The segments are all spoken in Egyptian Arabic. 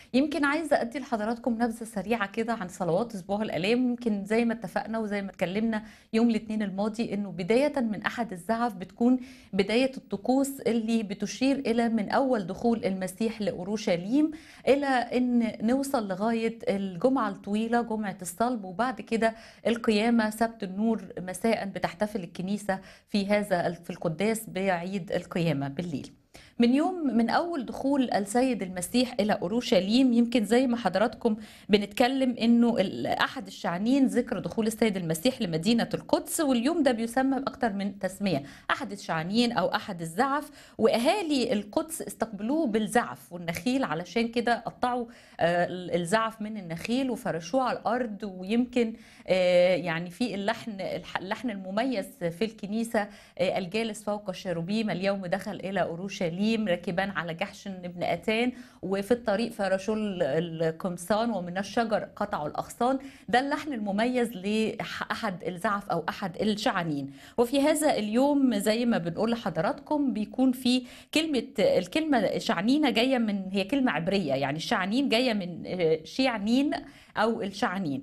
يمكن عايزة أدّي لحضراتكم نبذة سريعة كده عن صلوات أسبوع الآلام، يمكن زي ما اتفقنا وزي ما اتكلمنا يوم الاتنين الماضي إنه بدايةً من أحد الزعف بتكون بداية الطقوس اللي بتشير إلى من أول دخول المسيح لأورشليم إلى إن نوصل لغاية الجمعة الطويلة جمعة الصلب، وبعد كده القيامة سبت النور مساءً بتحتفل الكنيسة في هذا ال في القداس بعيد القيامة بالليل. من يوم من أول دخول السيد المسيح إلى أورشليم يمكن زي ما حضراتكم بنتكلم إنه ال أحد الشعنين ذكر دخول السيد المسيح لمدينة القدس، واليوم ده بيسمى بأكتر من تسمية، أحد الشعنين أو أحد الزعف، وأهالي القدس استقبلوه بالزعف والنخيل علشان كده قطّعوا آآ ال الزعف من النخيل وفرشوه على الأرض، ويمكن آآ يعني في اللحن الح اللحن المميز في الكنيسة آآ الجالس فوق الشيروبيم اليوم دخل إلى أورشليم راكبان على جحش بن أتان، وفي الطريق فرشوا ال القمصان ومن الشجر قطعوا الأغصان، ده اللحن المميز لح أحد الزعف أو أحد الشعنين. وفي هذا اليوم زي ما بنقول لحضراتكم بيكون في كلمة الكلمة شعنينة جاية من هي كلمة عبرية، يعني الشعنين جاية من آآ شيعنين أو الشعنين،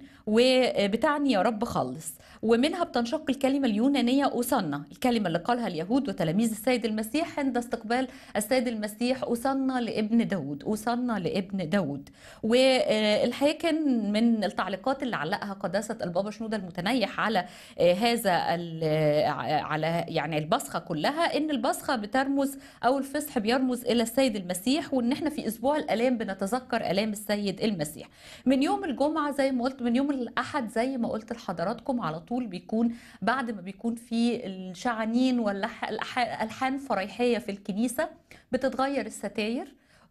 وبتعني يا رب خلّص، ومنها بتنشق الكلمة اليونانية أوسانا، الكلمة اللي قالها اليهود وتلاميذ السيد المسيح عند استقبال السيد المسيح أوسانا لابن داود، أوسانا لابن داود. وآآ الحقيقة كان من التعليقات اللي علّقها قداسة البابا شنودة المتنيح على آآ هذا ال ع على يعني البصخة كلها، إن البصخة بترمز أو الفصح بيرمز إلى السيد المسيح، وإن إحنا في أسبوع الآلام بنتذكر آلام السيد المسيح. من يوم الجمعة زي ما قُلت من يوم الأحد زي ما قُلت لحضراتكم على طول بيكون بعد ما بيكون في الشعنين واللح الأح ألحان فرايحية في الكنيسة، بتتغيّر الستاير،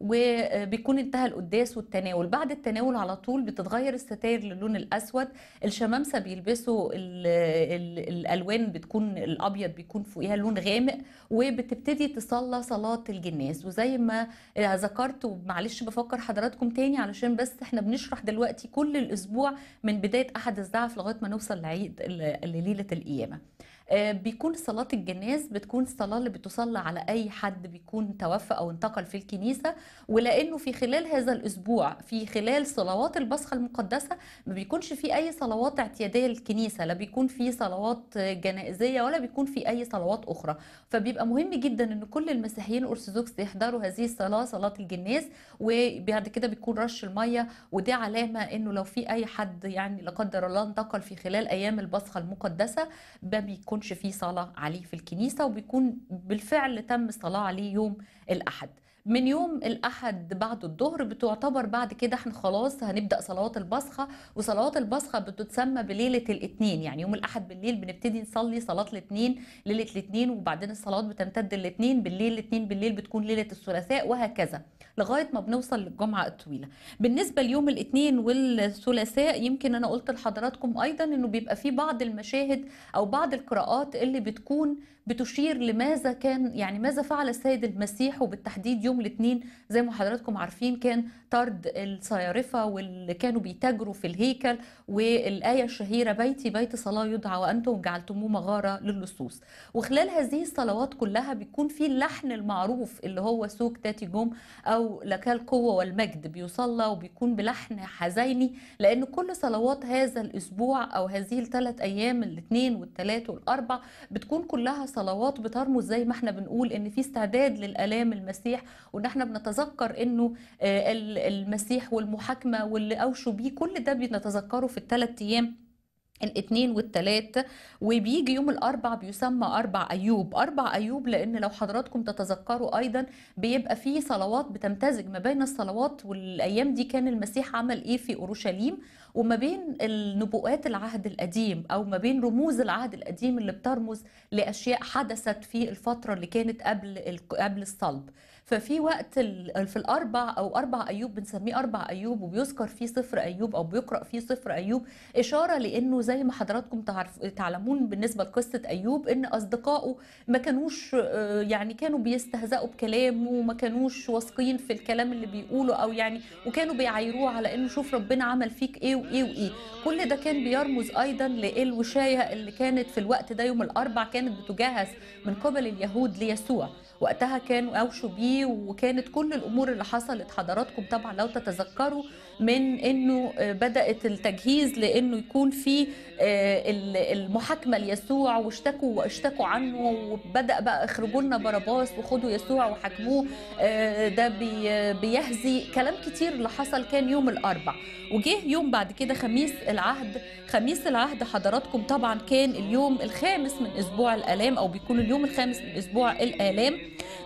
وبيكون انتهى القداس والتناول، بعد التناول على طول بتتغيّر الستاير للون الأسود، الشمامسة بيلبسوا ال ال الألوان بتكون الأبيض بيكون فوقيها لون غامق، وبتبتدي تصلّى صلاة الجناز، وزي ما آآ ذكرت ومعلش بافكّر حضراتكم تاني علشان بس إحنا بنشرح دلوقتي كل الأسبوع من بداية أحد الزعف لغاية ما نوصل لعيد ل لليلة القيامة. آآ بيكون صلاة الجناز بتكون الصلاة اللي بتصلى على أي حد بيكون توفى أو انتقل في الكنيسة، ولإنه في خلال هذا الأسبوع في خلال صلوات البصخة المقدسة ما بيكونش في أي صلوات اعتيادية للكنيسة، لا بيكون في صلوات جنائزية ولا بيكون في أي صلوات أخرى، فبيبقى مهم جدًا إن كل المسيحيين الأرثوذكس يحضروا هذه الصلاة، صلاة الجناز، وبعد كده بيكون رش المَيّة، ودي علامة إنه لو في أي حد يعني لا قدّر الله انتقل في خلال أيام البصخة المقدسة، ما بيكونش في صلاة عليه في الكنيسة، وبيكون بالفعل تم الصلاة عليه يوم الأحد. من يوم الأحد بعد الضهر بتُعتبر بعد كده إحنا خلاص هنبدأ صلوات البصخة، وصلوات البصخة بتتسمى بليلة الإتنين، يعني يوم الأحد بالليل بنبتدي نصلي صلاة الإتنين، ليلة الإتنين وبعدين الصلوات بتمتد للإتنين بالليل، الإتنين بالليل بتكون ليلة الثلاثاء وهكذا، لغاية ما بنوصل للجمعة الطويلة. بالنسبة ليوم الإتنين والثلاثاء يمكن أنا قُلت لحضراتكم أيضًا إنه بيبقى في بعض المشاهد أو بعض القراءات اللي بتكون بتشير لماذا كان يعني ماذا فعل السيد المسيح وبالتحديد يوم الإتنين زي ما حضراتكم عارفين كان طرد الصيارفة واللي كانوا بيتاجروا في الهيكل، والآية الشهيرة بيتي بيت صلاة يُدعى وأنتم جعلتموه مغارة للصوص. وخلال هذه الصلوات كلها بيكون في اللحن المعروف اللي هو سوق تاتي جُم أو لك القوة والمجد، بيُصلّى وبيكون بلحن حزيني، لإن كل صلوات هذا الأسبوع أو هذه ال3 أيام الإتنين والتلات والأربع بتكون كلها صلوات بترمز زي ما إحنا بنقول إن في استعداد للآلام المسيح، وإن إحنا بنتذكر إنه آآ ال المسيح والمحاكمة واللي أوشوا بيه، كل ده بنتذكره في ال3 أيام الإتنين والتلات، وبييجي يوم الأربع بيسمى أربع أيوب، أربع أيوب لإن لو حضراتكم تتذكروا أيضًا بيبقى في صلوات بتمتزج ما بين الصلوات والأيام دي كان المسيح عمل إيه في أورشليم، وما بين النبوءات العهد القديم أو ما بين رموز العهد القديم اللي بترمز لأشياء حدثت في الفترة اللي كانت قبل الق قبل الصلب. ففي وقت ال في الأربع أو أربع أيوب بنسميه أربع أيوب وبيُذكر فيه سفر أيوب أو بيقرأ فيه سفر أيوب، إشارة لإنه زي ما حضراتكم تعرف تعلمون بالنسبة لقصة أيوب إن أصدقائه ما كانوش آآ يعني كانوا بيستهزئوا بكلامه وما كانوش واثقين في الكلام اللي بيقوله أو يعني وكانوا بيعايروه على إنه شوف ربنا عمل فيك إيه وإيه وإيه، كل ده كان بيرمز أيضًا للوشاية اللي كانت في الوقت ده يوم الأربع كانت بتُجهّز من قِبل اليهود ليسوع، وقتها كانوا أوشوا بيه فيه وكانت كل الامور اللي حصلت حضراتكم طبعا لو تتذكروا من انه آه، بدات التجهيز لانه يكون في آه، ال- المحاكمه ليسوع واشتكوا واشتكوا عنه وبدا بقى اخرجوا لنا باراباس وخدوا يسوع وحاكموه آه، ده بي- بيهزي كلام كتير اللي حصل كان يوم الاربع وجه يوم بعد كده خميس العهد خميس العهد حضراتكم طبعا كان اليوم الخامس من اسبوع الالام او بيكون اليوم الخامس من اسبوع الالام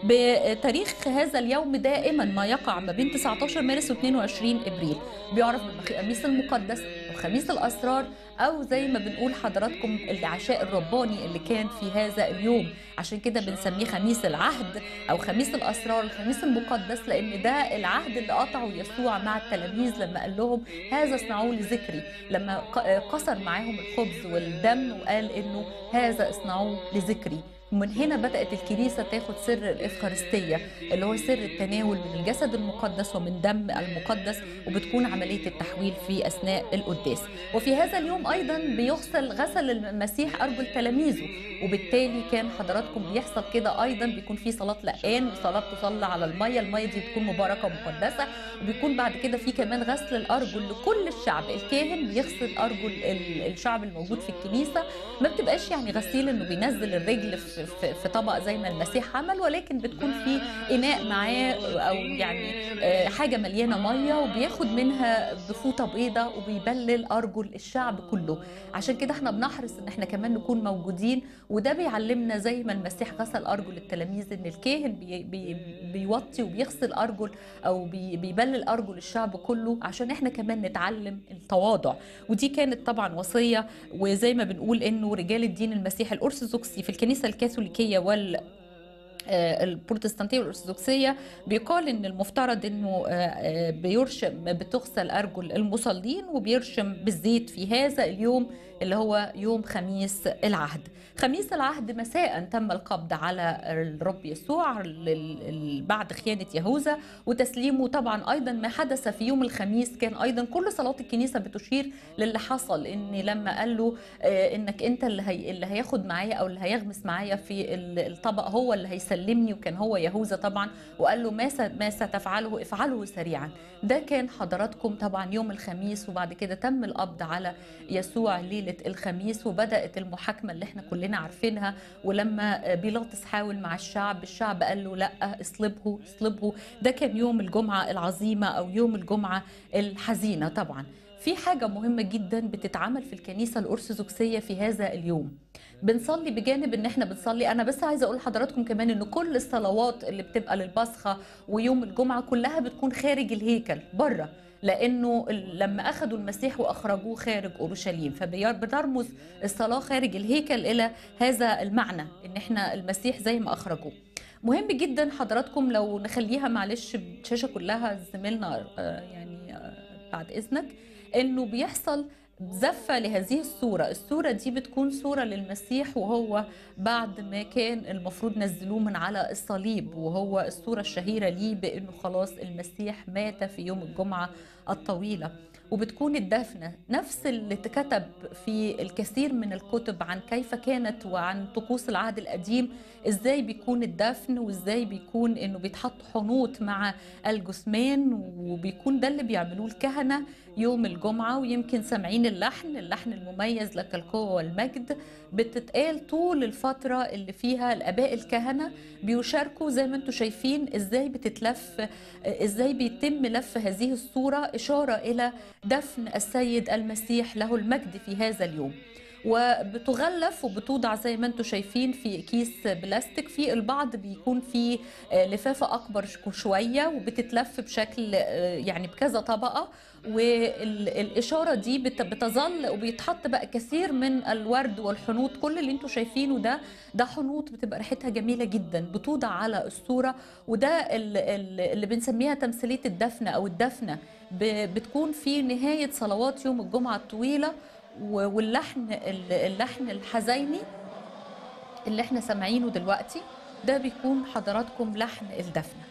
بتاريخ هذا اليوم دائما ما يقع ما بين 19 مارس و 22 ابريل بيعرف بالخميس المقدس وخميس الاسرار او زي ما بنقول حضراتكم العشاء الرباني اللي كان في هذا اليوم عشان كده بنسميه خميس العهد او خميس الاسرار الخميس المقدس لان ده العهد اللي قطعه يسوع مع التلاميذ لما قال لهم هذا اصنعوه لذكري لما ق- قصر معاهم الخبز والدم وقال انه هذا اصنعوه لذكري ومن هنا بدأت الكنيسة تاخد سر الإفخارستية اللي هو سر التناول من الجسد المقدس ومن دم المقدس وبتكون عملية التحويل في أثناء القداس وفي هذا اليوم أيضا بيغسل غسل المسيح أرجل تلاميذه وبالتالي كان حضراتكم بيحصل كده أيضا بيكون في صلاة لقان وصلاة تصلى على المية المية دي بتكون مباركة ومقدسة وبيكون بعد كده في كمان غسل الأرجل لكل الشعب الكاهن بيغسل أرجل ال- الشعب الموجود في الكنيسة ما بتبقاش يعني غسيل انه بينزل الرجل في, في, في طبق زي ما المسيح عمل ولكن بتكون في اناء معاه او يعني آه، حاجه مليانه ميه وبياخد منها بفوطه بيضه وبيبلل ارجل الشعب كله عشان كده احنا بنحرص ان احنا كمان نكون موجودين وده بيعلمنا زي ما المسيح غسل ارجل التلاميذ ان الكاهن بي بي بيوطي وبيغسل ارجل او بي بيبلل ارجل الشعب كله عشان احنا كمان نتعلم التواضع ودي كانت طبعا وصيه وزي ما بنقول انه رجال الدين المسيحي الارثوذكسي في الكنيسه الكاثوليكيه وال آه، البروتستانتيه والارثوذكسيه بيقال ان المفترض انه آه، آه، بيرشم بتغسل ارجل المصلين وبيرشم بالزيت في هذا اليوم اللي هو يوم خميس العهد خميس العهد مساء تم القبض على الرب يسوع لل- ال- بعد خيانة يهوذا وتسليمه طبعا أيضا ما حدث في يوم الخميس كان أيضا كل صلاة الكنيسة بتشير للي حصل إن لما قال له آه، إنك أنت اللي, هي اللي هياخد معايا أو اللي هيغمس معايا في ال- الطبق هو اللي هيسلمني وكان هو يهوذا طبعا وقال له ما س- ما ستفعله افعله سريعا ده كان حضراتكم طبعا يوم الخميس وبعد كده تم القبض على يسوع ليلة الخميس وبدأت المحاكمة اللي احنا كلنا عارفينها ولما بيلاطس حاول مع الشعب الشعب قال له لا اصلبه اصلبه ده كان يوم الجمعة العظيمة أو يوم الجمعة الحزينة طبعا في حاجة مهمة جدا بتتعمل في الكنيسة الأرثوذكسية في هذا اليوم بنصلي بجانب ان احنا بنصلي انا بس عايزه اقول لحضراتكم كمان ان كل الصلوات اللي بتبقى للبصخه ويوم الجمعه كلها بتكون خارج الهيكل بره لانه ال- لما اخذوا المسيح واخرجوه خارج اورشليم فبترمز الصلاه خارج الهيكل الى هذا المعنى ان احنا المسيح زي ما اخرجوه مهم جدا حضراتكم لو نخليها معلش الشاشه كلها زميلنا آه، يعني آه، بعد اذنك انه بيحصل زفة لهذه الصورة الصورة دي بتكون صورة للمسيح وهو بعد ما كان المفروض نزلوه من على الصليب وهو الصورة الشهيرة ليه بأنه خلاص المسيح مات في يوم الجمعة الطويلة وبتكون الدفنة نفس اللي اتكتب في الكثير من الكتب عن كيف كانت وعن طقوس العهد القديم ازاي بيكون الدفن وازاي بيكون انه بيتحط حنوط مع الجثمان وبيكون ده اللي بيعملوه الكهنة يوم الجمعة ويمكن سامعين اللحن اللحن المميز لك القوة والمجد بتتقال طول الفترة اللي فيها الآباء الكهنة بيشاركوا زي ما انتم شايفين ازاي بتتلف ازاي بيتم لف هذه الصورة إشارة إلى دفن السيد المسيح له المجد في هذا اليوم وبتغلف وبتوضع زي ما انتم شايفين في كيس بلاستيك في البعض بيكون في آه، لفافة أكبر ش- شوية وبتتلف بشكل آه، يعني بكذا طبقة والإشارة دي بت- بتظل وبيتحط بقى كثير من الورد والحنوط كل اللي انتم شايفينه ده ده حنوط بتبقى ريحتها جميلة جدا بتوضع على الصورة وده ال- ال- اللي بنسميها تمثيلية الدفنة أو الدفنة ب- بتكون في نهاية صلوات يوم الجمعة الطويلة و- واللحن ال- اللحن الحزيني اللي احنا سامعينه دلوقتي ده بيكون حضراتكم لحن الدفنه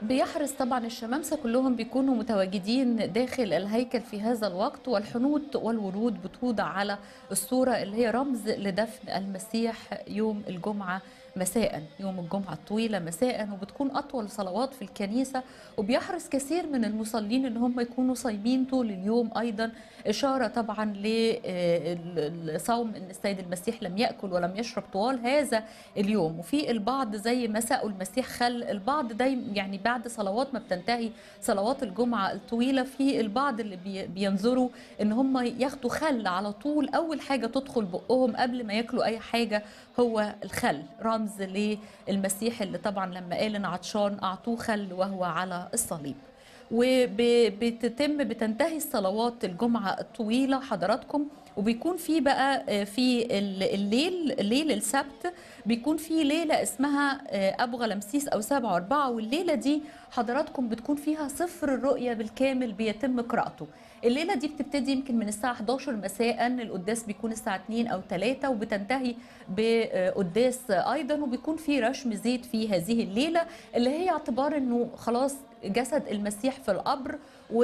بيحرص طبعا الشمامسة كلهم بيكونوا متواجدين داخل الهيكل في هذا الوقت والحنوط والورود بتوضع على الصورة اللي هي رمز لدفن المسيح يوم الجمعة مساء يوم الجمعة الطويلة مساء وبتكون أطول صلوات في الكنيسة وبيحرص كثير من المصلين إن هم يكونوا صايمين طول اليوم أيضا إشارة طبعا لصوم إن السيد المسيح لم يأكل ولم يشرب طوال هذا اليوم وفي البعض زي ما سأوا المسيح خل البعض دايما يعني بعد صلوات ما بتنتهي صلوات الجمعة الطويلة في البعض اللي بي- بينظروا إن هم ياخدوا خل على طول أول حاجة تدخل بقهم قبل ما ياكلوا أي حاجة هو الخل رمز للمسيح اللي طبعا لما قال إن عطشان أعطوه خل وهو على الصليب وبتتم بتنتهي الصلوات الجمعة الطويلة حضراتكم وبيكون في بقى آه، في ال- الليل ليل السبت بيكون في ليلة اسمها آه، أبو غلمسيس أو سبعة وأربعة والليلة دي حضراتكم بتكون فيها سفر الرؤية بالكامل بيتم قراءته الليلة دي بتبتدي يمكن من الساعة 11 مساء القداس بيكون الساعة 2 أو 3 وبتنتهي بقداس أيضا وبيكون في رشم زيت في هذه الليلة اللي هي اعتبار أنه خلاص جسد المسيح في القبر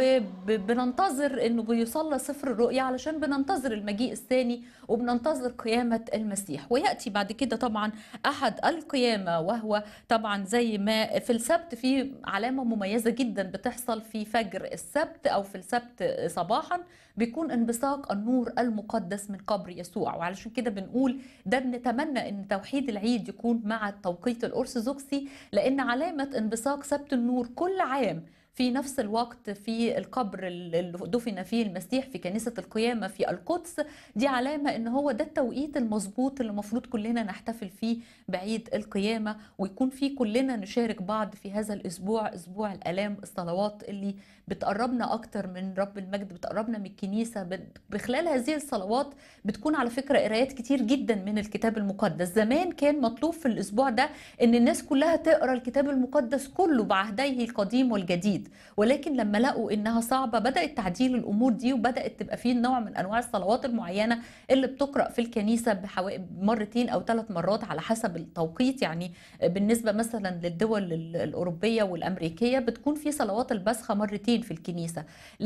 وبننتظر انه بيصلى سفر الرؤيا علشان بننتظر المجيء الثاني وبننتظر قيامة المسيح ويأتي بعد كده طبعا أحد القيامة وهو طبعا زي ما في السبت في علامة مميزة جدا بتحصل في فجر السبت أو في السبت صباحا بيكون انبثاق النور المقدس من قبر يسوع وعلشان كده بنقول ده بنتمنى ان توحيد العيد يكون مع التوقيت الأرثوذكسي لأن علامة انبثاق سبت النور كل عام في نفس الوقت في القبر اللي دفن فيه المسيح في كنيسة القيامة في القدس دي علامة ان هو ده التوقيت المظبوط اللي المفروض كلنا نحتفل فيه بعيد القيامة ويكون فيه كلنا نشارك بعض في هذا الاسبوع اسبوع الالام الصلوات اللي بتقربنا اكتر من رب المجد بتقربنا من الكنيسة بت- بخلال هذه الصلوات بتكون على فكرة قرايات كتير جدا من الكتاب المقدس زمان كان مطلوب في الاسبوع ده ان الناس كلها تقرا الكتاب المقدس كله بعهديه القديم والجديد ولكن لما لقوا انها صعبه بدات تعديل الامور دي وبدات تبقى فيه نوع من انواع الصلوات المعينه اللي بتقرا في الكنيسه بحوالي مرتين او ثلاث مرات على حسب التوقيت يعني بالنسبه مثلا للدول ال- الاوروبيه والامريكيه بتكون في صلوات البسخه مرتين في الكنيسه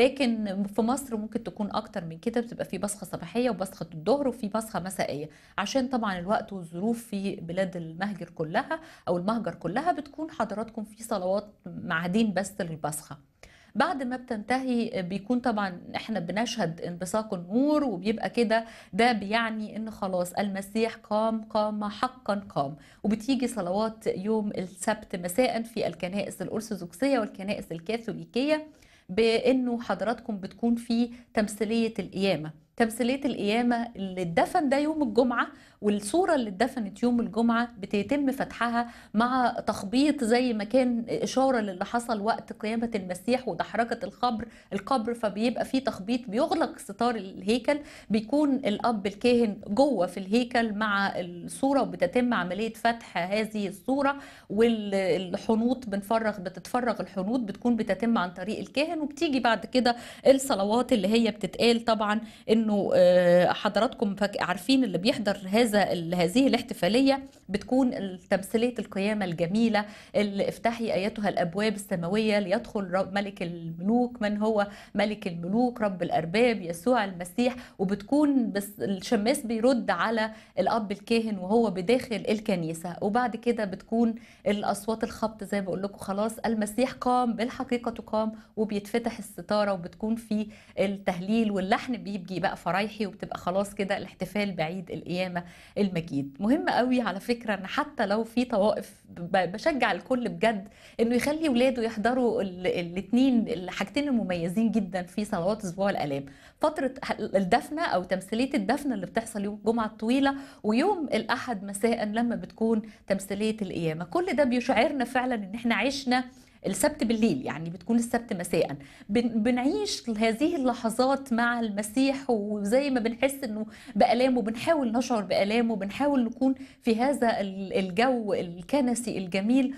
لكن في مصر ممكن تكون اكتر من كده بتبقى في بسخه صباحيه وبسخه الظهر وفي بسخه مسائيه عشان طبعا الوقت والظروف في بلاد المهجر كلها او المهجر كلها بتكون حضراتكم في صلوات معادين بس للبسخه بعد ما بتنتهي بيكون طبعا احنا بنشهد انبثاق النور وبيبقى كده ده بيعني ان خلاص المسيح قام قام حقا قام وبتيجي صلوات يوم السبت مساء في الكنائس الارثوذكسيه والكنائس الكاثوليكيه بانه حضراتكم بتكون في تمثيليه القيامه تمثيليه القيامه اللي اتدفن ده يوم الجمعه والصوره اللي اتدفنت يوم الجمعه بيتم فتحها مع تخبيط زي ما كان اشاره للي حصل وقت قيامه المسيح ودحرجه القبر القبر فبيبقى فيه تخبيط بيغلق ستار الهيكل بيكون الاب الكاهن جوه في الهيكل مع الصوره وبتتم عمليه فتح هذه الصوره والحنوط بنفرغ بتتفرغ الحنوط بتكون بتتم عن طريق الكاهن وبتيجي بعد كده الصلوات اللي هي بتتقال طبعا انه آه، حضراتكم فاك- عارفين اللي بيحضر هذا ال- هذه الاحتفاليه بتكون تمثيليه القيامه الجميله اللي افتحي ايتها الابواب السماويه ليدخل رب- ملك الملوك من هو ملك الملوك رب الارباب يسوع المسيح وبتكون بس الشماس بيرد على الاب الكاهن وهو بداخل الكنيسه وبعد كده بتكون الاصوات الخبط زي ما بقول لكم خلاص المسيح قام بالحقيقه قام وبيتفتح الستاره وبتكون في التهليل واللحن بيجي بقى فرايحي وبتبقى خلاص كده الاحتفال بعيد القيامه المجيد مهم قوي على فكره ان حتى لو في طوائف ب- بشجع الكل بجد انه يخلي ولاده يحضروا الاثنين الحاجتين المميزين جدا في صلوات اسبوع الالام فتره الدفنه او تمثيليه الدفنه اللي بتحصل يوم الجمعه الطويله ويوم الاحد مساء لما بتكون تمثيليه القيامه كل ده بيشعرنا فعلا ان احنا عشنا السبت بالليل يعني بتكون السبت مساء بن- بنعيش هذه اللحظات مع المسيح وزي ما بنحس انه بآلامه بنحاول نشعر بآلامه بنحاول نكون في هذا ال- الجو الكنسي الجميل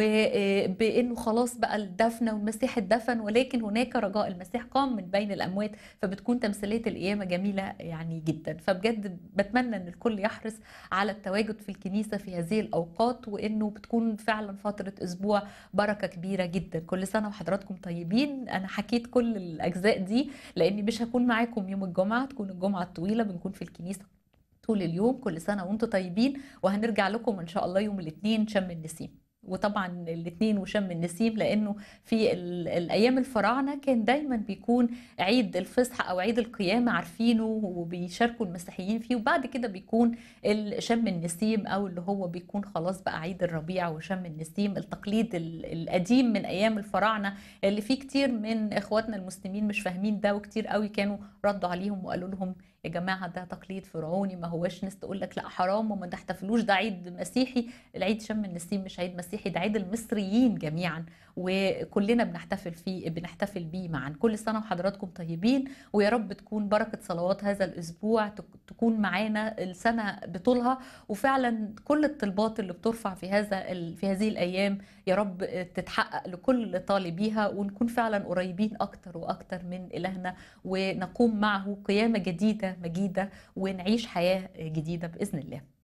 وبانه خلاص بقى الدفن والمسيح اتدفن ولكن هناك رجاء المسيح قام من بين الاموات فبتكون تمثيليه القيامه جميله يعني جدا فبجد بتمنى ان الكل يحرص على التواجد في الكنيسه في هذه الاوقات وانه بتكون فعلا فتره اسبوع بركه كبيره كبيرة جدًا، كل سنة وحضراتكم طيبين، أنا حكيت كل الأجزاء دي لإني مش هاكون معاكم يوم الجمعة، تكون الجمعة الطويلة بنكون في الكنيسة طول اليوم، كل سنة وأنتم طيبين، وهنرجع لكم إن شاء الله يوم الإتنين شم النسيم. وطبعًا الإتنين وشم النسيم لإنه في ال الأيام الفراعنة كان دايمًا بيكون عيد الفصح أو عيد القيامة عارفينه وبيشاركوا المسيحيين فيه، وبعد كده بيكون ال شم النسيم أو اللي هو بيكون خلاص بقى عيد الربيع وشم النسيم، التقليد ال القديم من أيام الفراعنة اللي فيه كتير من إخواتنا المسلمين مش فاهمين ده، وكتير أوي كانوا ردوا عليهم وقالوا لهم: "يا جماعة ده تقليد فرعوني ما هواش" ناس تقول لك: "لأ حرام وما تحتفلوش ده عيد مسيحي." العيد شم النسيم مش عيد مسيحي، ده عيد المصريين جميعًا، وكلنا بنحتفل فيه بنحتفل بيه معًا. كل سنة وحضراتكم طيبين، ويا رب تكون بركة صلوات هذا الأسبوع تك تكون معانا السنة بطولها، وفعلًا كل الطلبات اللي بتُرفع في هذا ال في هذه الأيام يا رب تتحقق لكل طالبيها، ونكون فعلًا قريبين أكتر وأكتر من إلهنا، ونقوم معه قيامة جديدة مجيدة، ونعيش حياة جديدة بإذن الله.